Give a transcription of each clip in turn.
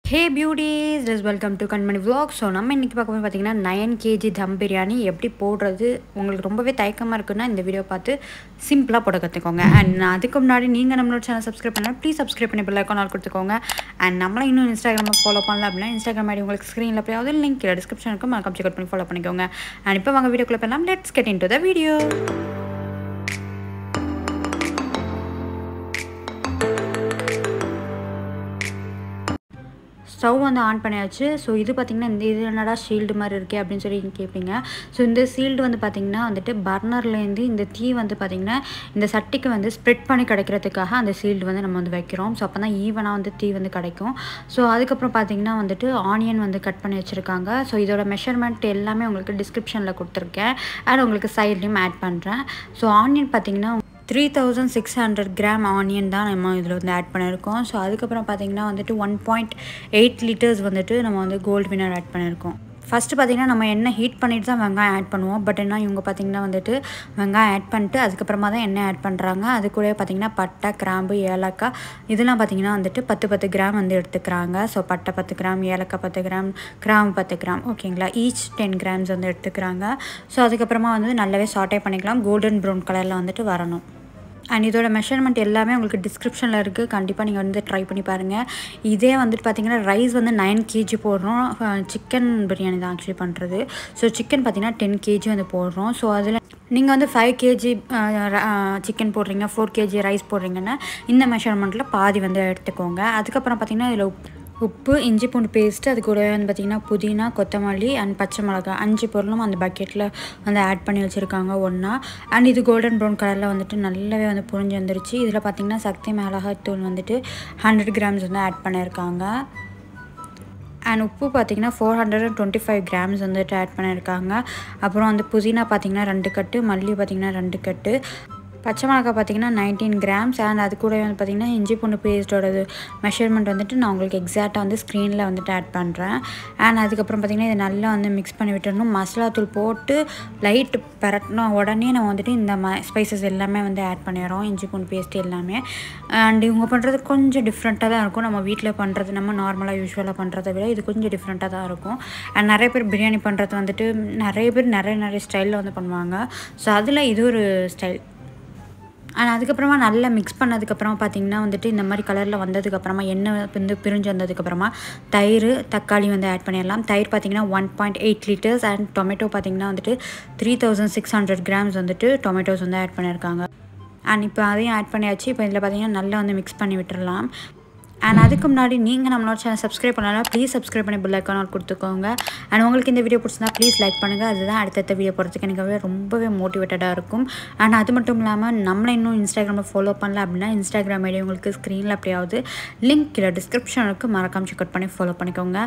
hey beauties is welcome to Kanmani vlog so நம்ம இன்றைக்கி பார்க்க போது பார்த்தீங்கன்னா நயன் கேஜி தம் பிரியாணி எப்படி போடுறது உங்களுக்கு ரொம்பவே தயக்கமாக இருக்குன்னா இந்த வீடியோ பார்த்து சிம்பிளாக போட கற்றுக்கோங்க அண்ட் அதுக்கு முன்னாடி நீங்கள் நம்மளோட சேனல் சப்ஸ்கிரைப் பண்ணால் ப்ளீஸ் சப்ஸ்கிரைப் பண்ணி பிள்ளை நாள் கொடுத்துக்கோங்க அண்ட் நம்மளை இன்னும் இன்ஸ்டாகிராமில் ஃபாலோ பண்ணல அப்படின்னா இன்ஸ்டாகிராம் ஐடி உங்களுக்கு ஸ்க்ரீனில் போய் அதாவது லிங்க் டிஸ்கிரிப்ஷன் இருக்கும் மறக்காம செக் பண்ணி ஃபாலோ பண்ணிக்கோங்க அண்ட் இப்போ வாங்க வீடியோக்குள்ளே போகலாம் let's get into the video stove வந்து ஆன் பண்ணியாச்சு ஸோ இது பார்த்திங்கன்னா இந்த இது என்னடா ஷீல்டு மாதிரி இருக்கே அப்படின்னு சொல்லி கேட்பீங்க ஸோ இந்த ஷீல்டு வந்து பார்த்திங்கன்னா வந்துட்டு பர்னர்லேருந்து இந்த தீ வந்து பார்த்திங்கன்னா இந்த சட்டிக்கு வந்து ஸ்ப்ரெட் பண்ணி கிடைக்கிறதுக்காக அந்த ஷீல்டு வந்து நம்ம வந்து வைக்கிறோம் ஸோ அப்போ தான் ஈவனாக வந்து தீ வந்து கிடைக்கும் ஸோ அதுக்கப்புறம் பார்த்திங்கன்னா வந்துட்டு ஆனியன் வந்து கட் பண்ணி வச்சுருக்காங்க ஸோ இதோட மெஷர்மெண்ட் எல்லாமே உங்களுக்கு டிஸ்கிரிப்ஷனில் கொடுத்துருக்கேன் அண்ட் உங்களுக்கு சைட்லேயும் ஆட் பண்ணுறேன் ஸோ ஆனியன் பார்த்திங்கன்னா three thousand six hundred gram onion தான் நம்ம இதில் வந்து ஆட் பண்ணியிருக்கோம் ஸோ அதுக்கப்புறம் பார்த்திங்கன்னா வந்துட்டு ஒன் பாயிண்ட் எயிட் லிட்டர்ஸ் வந்துட்டு நம்ம வந்து கோல்டு வினர் ஆட் பண்ணியிருக்கோம் ஃபஸ்ட்டு பார்த்திங்கன்னா நம்ம எண்ணெய் ஹீட் பண்ணிட்டு தான் வெங்காயம் ஆட் பண்ணுவோம் பட் என்ன இவங்க பார்த்திங்கன்னா வந்துட்டு வெங்காயம் ஆட் பண்ணிட்டு அதுக்கப்புறமா தான் எண்ணெய் ஆட் பண்ணுறாங்க அது கூட பார்த்திங்கன்னா பட்டை கிராம்பு ஏலக்காய் இதெல்லாம் பார்த்திங்கன்னா வந்துட்டு பத்து பத்து கிராம் வந்து எடுத்துக்கிறாங்க ஸோ பட்டை பத்து கிராம் ஏலக்காய் பத்து கிராம் கிராம்பு பத்து கிராம் ஓகேங்களா ஈச் டென் கிராம்ஸ் வந்து எடுத்துக்கிறாங்க ஸோ அதுக்கப்புறமா வந்து நல்லாவே சாட்டே பண்ணிக்கலாம் கோல்டன் ப்ரௌன் கலரில் வந்துட்டு வரணும் அண்ட் இதோட மெஷர்மெண்ட் எல்லாமே உங்களுக்கு டிஸ்கிரிப்ஷனில் இருக்குது கண்டிப்பாக நீங்கள் வந்து ட்ரை பண்ணி பாருங்கள் இதே வந்துட்டு பார்த்தீங்கன்னா ரைஸ் வந்து நைன் கேஜி போடுறோம் சிக்கன் பிரியாணி தான் ஆக்சுவலி பண்ணுறது ஸோ சிக்கன் பார்த்திங்கன்னா டென் கேஜி வந்து போடுறோம் ஸோ அதில் நீங்கள் வந்து ஃபைவ் கேஜி சிக்கன் போடுறீங்க ஃபோர் கேஜி ரைஸ் போடுறீங்கன்னா இந்த மெஷர்மெண்ட்டில் பாதி வந்து எடுத்துக்கோங்க அதுக்கப்புறம் பார்த்திங்கன்னா இதில் உப்பு இஞ்சி பூண்டு பேஸ்ட்டு அது கூட வந்து பார்த்திங்கன்னா புதினா கொத்தமல்லி அண்ட் பச்சை மிளகா அஞ்சு பொருளும் அந்த பக்கெட்டில் வந்து ஆட் பண்ணி வச்சுருக்காங்க ஒன்றா அண்ட் இது கோல்டன் ப்ரௌன் கலரில் வந்துட்டு நல்லாவே வந்து புரிஞ்சு வந்துருச்சு இதில் பார்த்திங்கன்னா சக்தி மிளகாத்தூள் வந்துட்டு ஹண்ட்ரட் கிராம்ஸ் வந்து ஆட் பண்ணியிருக்காங்க அண்ட் உப்பு பார்த்திங்கன்னா four hundred and twenty five grams வந்துட்டு ஆட் பண்ணியிருக்காங்க அப்புறம் வந்து புதினா பார்த்திங்கன்னா ரெண்டு கட்டு மல்லி பார்த்திங்கன்னா ரெண்டு கட்டு பச்சை மிளகா பார்த்திங்கன்னா நைன்டீன் கிராம்ஸ் அண்ட் அது கூட வந்து பார்த்திங்கன்னா இஞ்சி பூண்டு பேஸ்ட்டோட மெஷர்மெண்ட் வந்துட்டு நான் உங்களுக்கு எக்ஸாக்டாக வந்து ஸ்க்ரீனில் வந்துட்டு ஆட் பண்ணுறேன் அண்ட் அதுக்கப்புறம் பார்த்திங்கன்னா இதை நல்லா வந்து மிக்ஸ் பண்ணி விட்டுறணும் மசாலா தூள் போட்டு லைட் பரட்டினா உடனே நம்ம வந்துட்டு இந்த ம ஸ்பைசஸ் எல்லாமே வந்து ஆட் பண்ணிடுறோம் இஞ்சி பூண்டு பேஸ்ட் எல்லாமே அண்ட் இவங்க பண்ணுறது கொஞ்சம் டிஃப்ரெண்ட்டாக தான் இருக்கும் நம்ம வீட்டில் பண்ணுறது நம்ம நார்மலாக யூஸ்வலாக பண்ணுறதை விட இது கொஞ்சம் டிஃப்ரெண்ட்டாக தான் இருக்கும் அண்ட் நிறைய பேர் பிரியாணி பண்ணுறது வந்துட்டு நிறைய பேர் நிறைய நிறைய ஸ்டைலில் வந்து பண்ணுவாங்க ஸோ அதில் இது ஒரு ஸ்டைல் அண்ட் அதுக்கப்புறமா நல்லா மிக்ஸ் பண்ணதுக்கப்புறமா பார்த்திங்கன்னா வந்துட்டு இந்த மாதிரி கலரில் வந்ததுக்கப்புறமா எண்ணெய் வந்து பிரிஞ்சு வந்ததுக்கப்புறமா தயிர் தக்காளி வந்து ஆட் பண்ணிடலாம் தயிர் பார்த்திங்கன்னா one point eight litres and tomato பார்த்திங்கன்னா வந்துட்டு three thousand six hundred grams வந்துட்டு டொமேட்டோஸ் வந்து ஆட் பண்ணியிருக்காங்க அண்ட் இப்போ அதையும் ஆட் பண்ணியாச்சு இப்போ இதில் பார்த்திங்கன்னா நல்லா வந்து மிக்ஸ் பண்ணி விட்டுறலாம் அண்ட் அதுக்கு முன்னாடி நீங்கள் நம்மளோட சேனல் சப்ஸ்கிரைப் பண்ணலாம் ப்ளீஸ் சப்ஸ்கிரைப் பண்ணி பெல் ஐக்கான் கொடுத்துக்கோங்க அண்ட் உங்களுக்கு இந்த வீடியோ பிடிச்சிருந்தா ப்ளீஸ் லைக் பண்ணுங்கள் அதுதான் அடுத்தடுத்த வீடியோ போகிறதுக்கு எனக்கு ரொம்பவே மோட்டிவேட்டடாக இருக்கும் அண்ட் அது மட்டும் இல்லாமல் நம்மளை இன்னும் இன்ஸ்டாகிராமில் ஃபாலோ பண்ணல அப்படின்னா இன்ஸ்டாகிராம் ஐடி உங்களுக்கு ஸ்க்ரீனில் அப்படியாவது லிங்க் இல்லை டிஸ்கிரிப்ஷனுக்கு மறக்காம செக் அவுட் பண்ணி ஃபாலோ பண்ணிக்கோங்க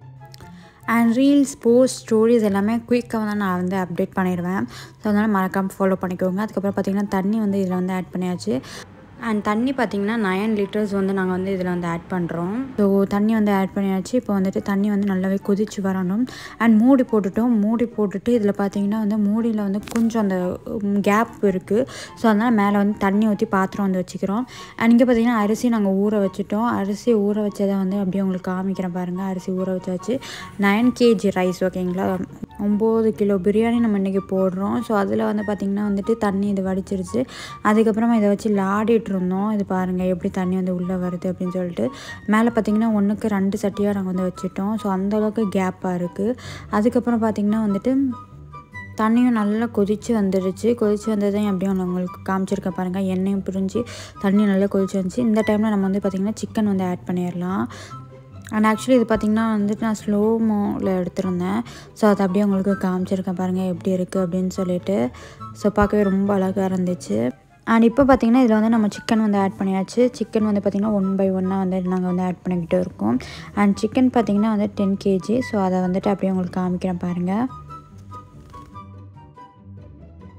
அண்ட் ரீல்ஸ் போஸ்ட் ஸ்டோரிஸ் எல்லாமே குயிக்காக தான் நான் வந்து அப்டேட் பண்ணிடுவேன் ஸோ அதனால் மறக்காமல் ஃபாலோ பண்ணிக்கோங்க அதுக்கப்புறம் பார்த்திங்கன்னா தண்ணி வந்து இதில் வந்து ஆட் பண்ணியாச்சு அண்ட் தண்ணி பார்த்திங்கன்னா நயன் லிட்டர்ஸ் வந்து நாங்கள் வந்து இதில் வந்து ஆட் பண்ணுறோம் ஸோ தண்ணி வந்து ஆட் பண்ணியாச்சு இப்போ வந்துட்டு தண்ணி வந்து நல்லாவே கொதிச்சு வரணும் அண்ட் மூடி போட்டுட்டோம் மூடி போட்டுட்டு இதில் பார்த்திங்கன்னா வந்து மூடியில் வந்து கொஞ்சம் அந்த கேப் இருக்குது ஸோ அதனால் மேலே வந்து தண்ணி ஊற்றி பாத்திரம் வந்து வச்சுக்கிறோம் அண்ட் இங்கே பார்த்திங்கன்னா அரிசி நாங்கள் ஊற வச்சுட்டோம் அரிசி ஊற வச்சதை வந்து அப்படியே உங்களுக்கு காமிக்கிறேன் பாருங்கள் அரிசி ஊற வச்சாச்சு நைன் கேஜி ரைஸ் ஓகேங்களா ஒம்பது கிலோ பிரியாணி நம்ம இன்றைக்கி போடுறோம் ஸோ அதில் வந்து பார்த்திங்கன்னா வந்துட்டு தண்ணி இது வடிச்சிருச்சு அதுக்கப்புறமா இதை வச்சு லாடிட்டு இருந்தோம் இது பாருங்கள் எப்படி தண்ணி வந்து உள்ளே வருது அப்படின்னு சொல்லிட்டு மேலே பார்த்திங்கன்னா ஒன்றுக்கு ரெண்டு சட்டியாக நாங்கள் வந்து வச்சுட்டோம் ஸோ அந்தளவுக்கு கேப்பாக இருக்குது அதுக்கப்புறம் பார்த்திங்கன்னா வந்துட்டு தண்ணியும் நல்லா கொதித்து வந்துடுச்சு கொதித்து வந்ததையும் அப்படியே நான் உங்களுக்கு காமிச்சிருக்கேன் பாருங்கள் எண்ணெயும் பிரிஞ்சு தண்ணி நல்லா கொதிச்சு வந்துச்சு இந்த டைமில் நம்ம வந்து பார்த்திங்கன்னா சிக்கன் வந்து ஆட் பண்ணிடலாம் அண்ட் ஆக்சுவலி இது பார்த்திங்கன்னா வந்துட்டு நான் ஸ்லோ மோவில் எடுத்திருந்தேன் ஸோ அதை அப்படியே உங்களுக்கு காமிச்சிருக்கேன் பாருங்கள் எப்படி இருக்குது அப்படின்னு சொல்லிட்டு ஸோ பார்க்கவே ரொம்ப அழகாக இருந்துச்சு அண்ட் இப்போ பார்த்திங்கன்னா இதில் வந்து நம்ம சிக்கன் வந்து ஆட் பண்ணியாச்சு சிக்கன் வந்து பார்த்திங்கன்னா ஒன் பை ஒன்னாக வந்து நாங்கள் வந்து ஆட் பண்ணிக்கிட்டு இருக்கோம் அண்ட் சிக்கன் பார்த்திங்கன்னா வந்து டென் கேஜி ஸோ அதை வந்துட்டு அப்படியே உங்களுக்கு காமிக்கிறேன் பாருங்கள்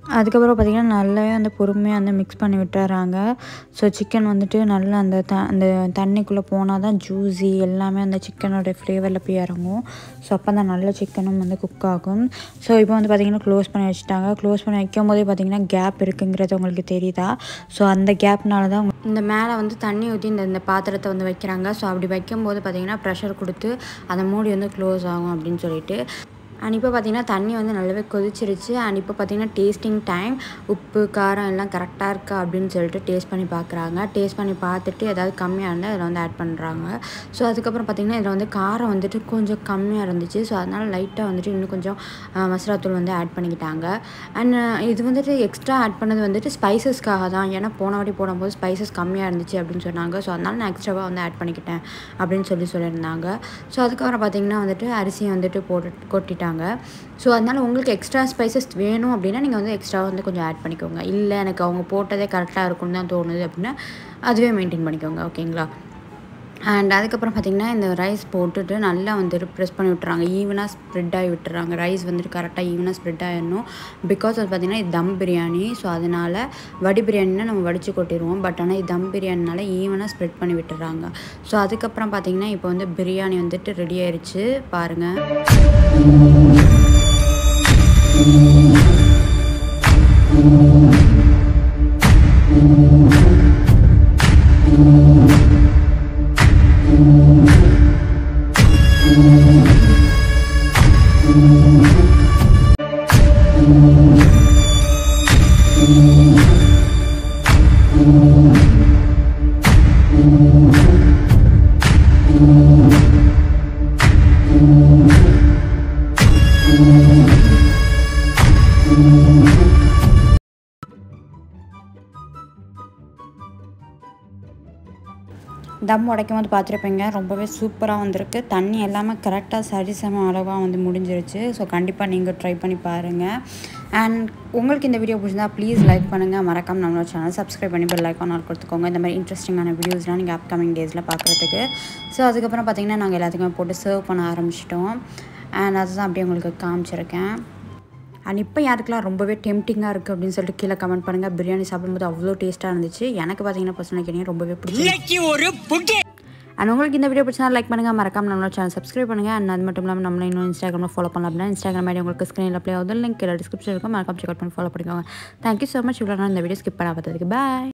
அதுக்கப்புறம் பார்த்திங்கன்னா நல்லாவே வந்து பொறுமையாக வந்து மிக்ஸ் பண்ணி விட்டுறாங்க ஸோ சிக்கன் வந்துட்டு நல்லா அந்த த அந்த தண்ணிக்குள்ளே போனால் தான் ஜூஸி எல்லாமே அந்த சிக்கனோட ஃப்ளேவரில் போய் இறங்கும் ஸோ அப்போ தான் நல்ல சிக்கனும் வந்து குக் ஆகும் ஸோ இப்போ வந்து பார்த்திங்கன்னா க்ளோஸ் பண்ணி வச்சுட்டாங்க க்ளோஸ் பண்ணி வைக்கும் போதே பார்த்திங்கன்னா கேப் இருக்குங்கிறது உங்களுக்கு தெரியுதா ஸோ அந்த கேப்னால தான் இந்த மேலே வந்து தண்ணி ஊற்றி இந்த இந்த பாத்திரத்தை வந்து வைக்கிறாங்க ஸோ அப்படி வைக்கும்போது பார்த்திங்கன்னா ப்ரெஷர் கொடுத்து அந்த மூடி வந்து க்ளோஸ் ஆகும் அப்படின்னு சொல்லிட்டு அண்ட் இப்போ பார்த்தீங்கன்னா தண்ணி வந்து நல்லாவே கொதிச்சிருச்சு அண்ட் இப்போ பார்த்தீங்கன்னா டேஸ்டிங் டைம் உப்பு காரம் எல்லாம் கரெக்டாக இருக்கா அப்படின்னு சொல்லிட்டு டேஸ்ட் பண்ணி பார்க்குறாங்க டேஸ்ட் பண்ணி பார்த்துட்டு ஏதாவது கம்மியாக இருந்தால் இதில் வந்து ஆட் பண்ணுறாங்க ஸோ அதுக்கப்புறம் பார்த்திங்கன்னா இதில் வந்து காரம் வந்துட்டு கொஞ்சம் கம்மியாக இருந்துச்சு ஸோ அதனால் லைட்டாக வந்துட்டு இன்னும் கொஞ்சம் மசாலாத்தூள் வந்து ஆட் பண்ணிக்கிட்டாங்க அண்ட் இது வந்துட்டு எக்ஸ்ட்ரா ஆட் பண்ணது வந்துட்டு ஸ்பைசஸ்க்காக தான் ஏன்னா போன வாட்டி போடும்போது ஸ்பைசஸ் கம்மியாக இருந்துச்சு அப்படின்னு சொன்னாங்க ஸோ அதனால் நான் எக்ஸ்ட்ராவாக வந்து ஆட் பண்ணிக்கிட்டேன் அப்படின்னு சொல்லி சொல்லியிருந்தாங்க ஸோ அதுக்கப்புறம் பார்த்திங்கன்னா வந்துட்டு அரிசியை வந்துட்டு போட்டு கொட்டிட்டாங்க ஸோ அதனால் உங்களுக்கு எக்ஸ்ட்ரா ஸ்பைசஸ் வேணும் அப்படின்னா நீங்கள் வந்து எக்ஸ்ட்ரா வந்து கொஞ்சம் ஆட் பண்ணிக்கோங்க இல்லை எனக்கு அவங்க போட்டதே கரெக்டாக இருக்கும்னு தான் தோணுது அப்படின்னா அதுவே மெயின்டைன் பண்ணிக்கோங்க ஓகேங்களா அண்ட் அதுக்கப்புறம் பார்த்திங்கன்னா இந்த ரைஸ் போட்டுட்டு நல்லா வந்துட்டு ப்ரெஸ் பண்ணி விட்டுறாங்க ஈவனாக ஸ்ப்ரெட் ஆகி விட்டுறாங்க ரைஸ் வந்துட்டு கரெக்டாக ஈவனாக ஸ்ப்ரெட் ஆகிடணும் பிகாஸ் அது பார்த்திங்கன்னா இது தம் பிரியாணி ஸோ அதனால் வடி பிரியாணினா நம்ம வடித்து கொட்டிடுவோம் பட் ஆனால் இது தம் பிரியாணினால ஈவனாக ஸ்ப்ரெட் பண்ணி விட்டுறாங்க ஸோ அதுக்கப்புறம் பார்த்திங்கன்னா இப்போ வந்து பிரியாணி வந்துட்டு ரெடி ஆயிடுச்சு பாருங்கள் தம் உடைக்கும் போது பார்த்துருப்பீங்க ரொம்பவே சூப்பராக வந்திருக்கு தண்ணி எல்லாமே கரெக்டாக சரிசம அளவாக வந்து முடிஞ்சிருச்சு ஸோ கண்டிப்பாக நீங்கள் ட்ரை பண்ணி பாருங்கள் அண்ட் உங்களுக்கு இந்த வீடியோ பிடிச்சிருந்தா ப்ளீஸ் லைக் பண்ணுங்கள் மறக்காம நம்மளோட சேனல் சப்ஸ்கிரைப் பண்ணி பெல் லைக்கான் ஆல் கொடுத்துக்கோங்க இந்த மாதிரி இன்ட்ரெஸ்டிங்கான வீடியோஸ்லாம் நீங்கள் அப்கமிங் டேஸில் பார்க்குறதுக்கு ஸோ அதுக்கப்புறம் பார்த்திங்கன்னா நாங்கள் எல்லாத்துக்குமே போட்டு சர்வ் பண்ண ஆரம்பிச்சிட்டோம் அண்ட் அதுதான் அப்படியே உங்களுக்கு காமிச்சிருக்கேன் அண்ட் இப்போ யாருக்கெல்லாம் ரொம்பவே டெம்டிங்காக இருக்குது அப்படின்னு சொல்லிட்டு கீழே கமெண்ட் பண்ணுங்கள் பிரியாணி சாப்பிடும்போது அவ்வளோ டேஸ்ட்டாக இருந்துச்சு எனக்கு பார்த்தீங்கன்னா பர்சனல் கேட்டீங்க ரொம்பவே பிடிச்சி அண்ட் உங்களுக்கு இந்த வீடியோ பிடிச்சா லைக் பண்ணுங்கள் மறக்காம நம்மளோட சேனல் சப்ஸ்கிரைப் பண்ணுங்கள் அண்ட் அது மட்டும் இல்லாமல் நம்மள இன்னும் இன்ஸ்டாகிராமில் ஃபாலோ பண்ணலாம் அப்படின்னா இன்ஸ்டாகிராம் ஐடி உங்களுக்கு ஸ்க்ரீனில் ப்ளே ஆகுது லிங்க் டிஸ்கிரிப்ஷன் இருக்கும் மறக்காம செக் அவுட் பண்ணி ஃபாலோ பண்ணிக்கோங்க தேங்க்யூ ஸோ மச் இவ்வளோ நான் இந்த வீடியோ ஸ்கிப் பண்ண பார்த்ததுக்கு பாய்